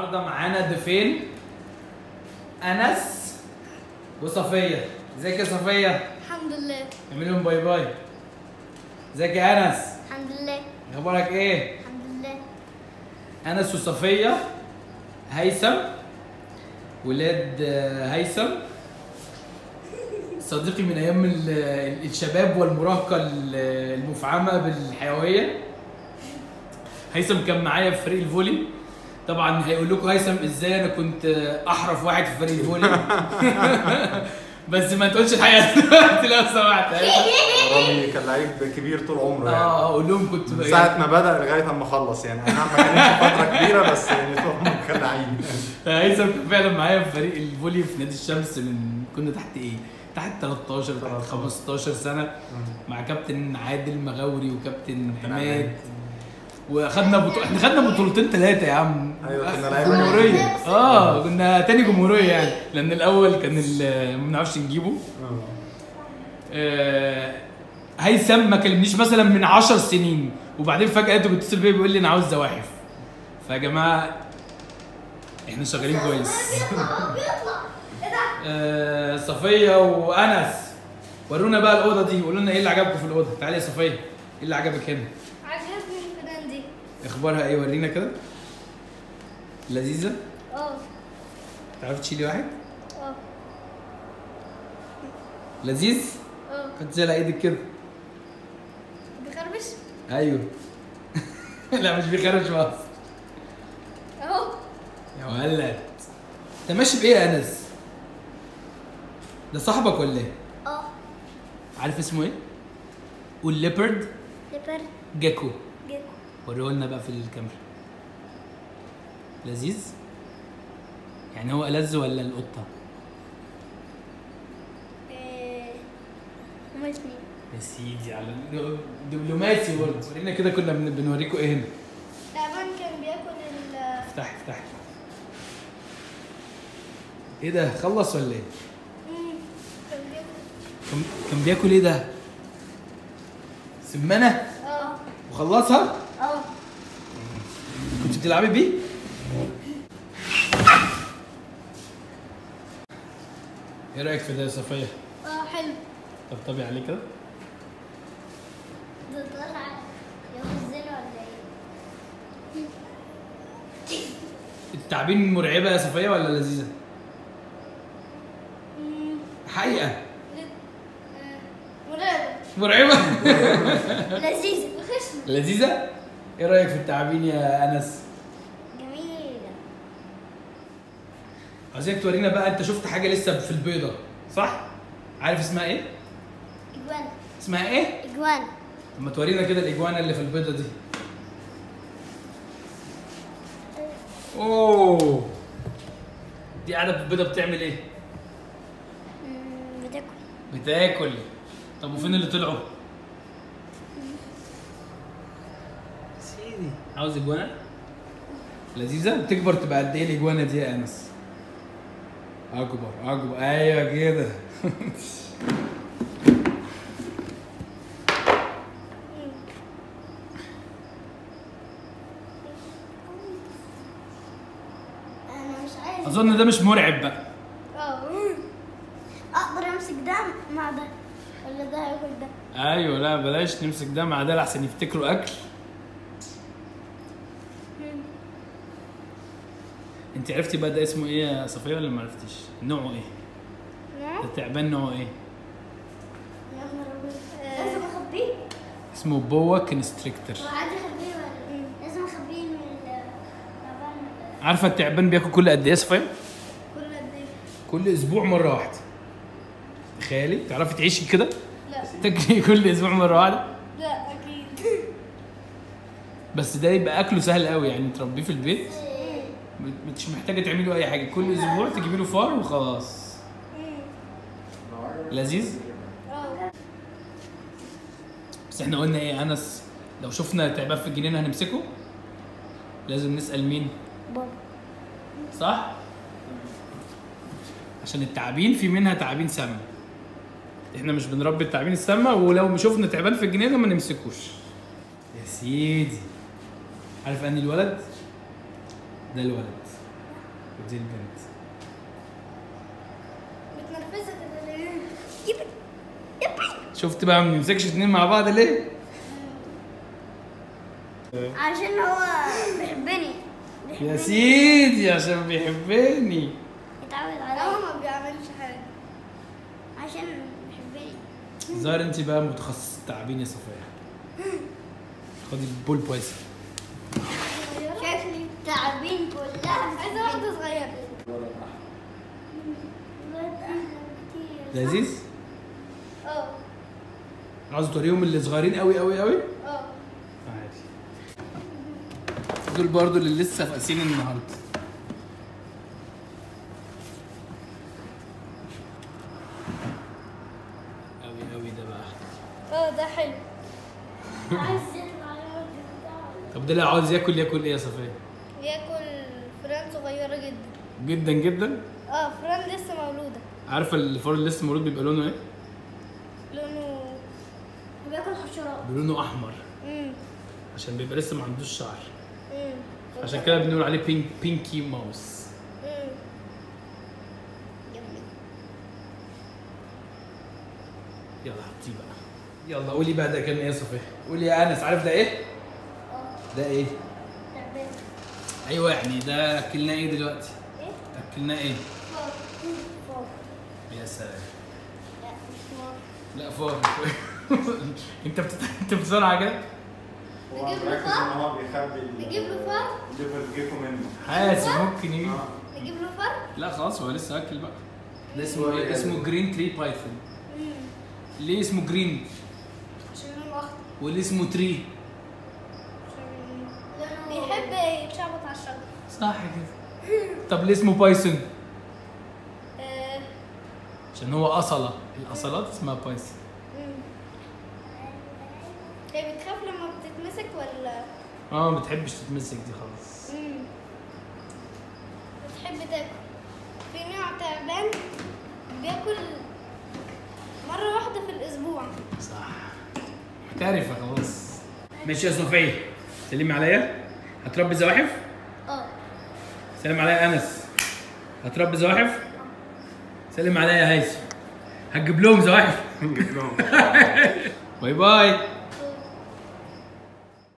النهارده معانا ضيفين انس وصفيه ازيك يا صفيه الحمد لله اعمل لهم باي باي ازيك يا انس الحمد لله اخبارك ايه الحمد لله انس وصفيه هيثم ولاد آه، هيثم صديقي من ايام ال- ال- الشباب والمراهقه ال- المفعمه بالحيويه هيثم كان معايا في فريق الفولي طبعا هيقول لكم هيثم ازاي انا كنت احرف واحد في فريق الفولي بس ما تقولش الحقيقه دلوقتي لو سمحت رامي كان لعيب كبير طول عمره يعني اه اقول لهم كنت من ساعة ما بدأ لغاية اما خلص يعني اي نعم ما كانتش فترة كبيرة بس يعني طول عمره كان لعيب هيثم كان فعلا معايا في فريق الفولي في نادي الشمس من كنا تحت ايه؟ تحت 13 تحت 13. 15 سنه مع كابتن عادل مغاوري وكابتن حماد وخدنا بطو... احنا خدنا بطولتين ثلاثه يا عم أيوة، كنا لعيبة جمهوريه جامدين. اه كنا تاني جمهوريه يعني لان الاول كان ال- ما بنعرفش نجيبه آه. آه، هيثم ما كلمنيش مثلا من 10 سنين وبعدين فجاه انت بتتصل بيا بيقول لي انا عاوز زواحف فيا جماعه احنا شغالين كويس بيطلع بيطلع ايه ده؟ آه، صفيه وانس ورونا بقى الاوضه دي قولوا لنا ايه اللي عجبكم في الاوضه تعالي يا صفيه ايه اللي عجبك هنا عجبني الفنان دي اخبارها ايه ورينا كده لذيذه اه تعرفي تشيلي واحد اه لذيذ اه كنت زي ايدك كده بيخربش ايوه لا مش بيخرج مصر اهو يا ولد انت ماشي بايه يا انس ده صاحبك ولا ايه اه عارف اسمه ايه قول ليبرد ليبر جاكو جيكو وريه لنا بقى في الكاميرا لذيذ يعني هو ألذ ولا القطة؟ ايه هما الاثنين يا سيدي على دبلوماسي برضه ورينا كده كنا بن- بنوريكم ايه هنا تعبان كان بياكل ال افتح افتح ايه ده خلص ولا ايه؟ مم، كان بياكل كان كان بياكل ايه ده؟ سمانة اه وخلصها؟ اه كنت بتلعبي بيه؟ ايه رايك في ده يا صفيه؟ اه حلو طبطبي عليه كده ده طلع يوزنه ولا ايه؟ التعبين مرعبه يا صفيه ولا لذيذه؟ مم، حقيقه لت- آه، مرعبة مرعبه لذيذة وخشنة لذيذه؟ ايه رايك في التعابين يا انس؟ جميلة عايزك تورينا بقى انت شفت حاجه لسه في البيضه صح؟ عارف اسمها ايه؟ اجوانا اسمها ايه؟ اجوانا طب ما تورينا كده الاجوانا اللي في البيضه دي اوه دي قاعده في البيضه بتعمل ايه؟ مم، بتاكل بتاكل طب وفين اللي طلعوا؟ سيدي عاوز اجوانا؟ لذيذة؟ بتكبر تبقى قد ايه الاجوانا دي يا انس؟ اكبر اكبر ايوه كده انا مش عايز اظن ده مش مرعب بقى اه اقدر امسك ده مع ده ولا ده هياكل ده ايوه لا بلاش نمسك ده مع ده لحسن يفتكروا اكل مم. انت عرفتي بقى ده اسمه ايه يا صفيه ولا ما عرفتيش؟ نوعه ايه؟ نعم ده تعبان نوعه ايه؟ يا نهار أبيض. لازم اخبيه اسمه بوا كونستريكتور وعادي اخبيه ولا لازم اخبيه من التعبان عارفه التعبان بياكل كل قد ايه يا صفيه؟ كل قد ايه كل اسبوع مره واحده تخيلي تعرفي تعيشي كده لا تاكلي كل اسبوع مره واحده لا اكيد بس ده يبقى اكله سهل قوي يعني تربيه في البيت مش محتاجه تعملي له اي حاجه كل اسبوع تجيبي له فار وخلاص لذيذ اه بس احنا قلنا ايه يا انس لو شفنا تعبان في الجنينه هنمسكه لازم نسال مين بابا صح عشان التعابين في منها تعابين سامه احنا مش بنربي التعابين السامه ولو شفنا تعبان في الجنينه ما نمسكوش يا سيدي عارف اني الولد ده الولد ودي البنت متنرفزه كده ليه؟ يبي يبي شفت بقى ما بنمسكش اتنين مع بعض ليه؟ عشان هو بيحبني يا بيحبني. سيدي عشان بيحبني اتعود عليا هو ما بيعملش حاجه عشان بيحبني ظاهر انت بقى متخصص تعبين يا صفية خدي البول بويس شكلي تعبين كلها عايزه واحده صغيره لذيذ اه عاوز توريهم اللي صغيرين قوي قوي قوي اه عادي دول برضو اللي لسه فاقسين النهارده قوي قوي ده بقى اه ده حلو عايز يطلع طب ده لو عاوز ياكل ياكل ايه يا صفية؟ ياكل فران صغيره جدا جدا جدا اه فران لسه مولوده عارفه الفار اللي لسه مولود بيبقى لونه ايه؟ لونه بياكل حشرات بيبقى لونه احمر امم عشان بيبقى لسه ما عندوش شعر امم عشان كده بنقول عليه بينك بينكي ماوس امم جميل يلا حطيه بقى يلا قولي بقى ده كان ايه يا صفية؟ قولي يا انس عارف ده ايه؟ اه ده ايه؟ تعبان ايوه يعني ده اكلناه ايه دلوقتي؟ ايه؟ اكلناه ايه؟ فار فار يا سلام لا مش فار لا فار انت بتت... انت بتزرع كده؟ هو نجيب له مركز فار؟ ان هو بيخبي ال- نجيب له فار؟ الليفر جيكو منه حاسس ممكن يجي اه نجيب له فار؟ لا خلاص هو لسه اكل بقى ده اسمه هو ايه؟ إيه؟ اسمه جرين تري بايثون امم ليه اسمه جرين؟ عشان لونه اخضر وليه اسمه تري؟ عشان بيحب يتشعبط على الشجر صح كده طب ليه اسمه بايثون؟ آه، عشان هو اصله الاصلات اسمها بايثون مم. هي بتخاف لما بتتمسك ولا اه ما بتحبش تتمسك دي خالص مم. بتحب تاكل في نوع تعبان بياكل مرة واحدة في الأسبوع صح محترفة خلاص ماشي يا صوفيا سلمي عليا هتربي زواحف اه سلم عليا انس هتربي زواحف سلم عليا يا هيثم هتجيب لهم زواحف نجيب لهم باي باي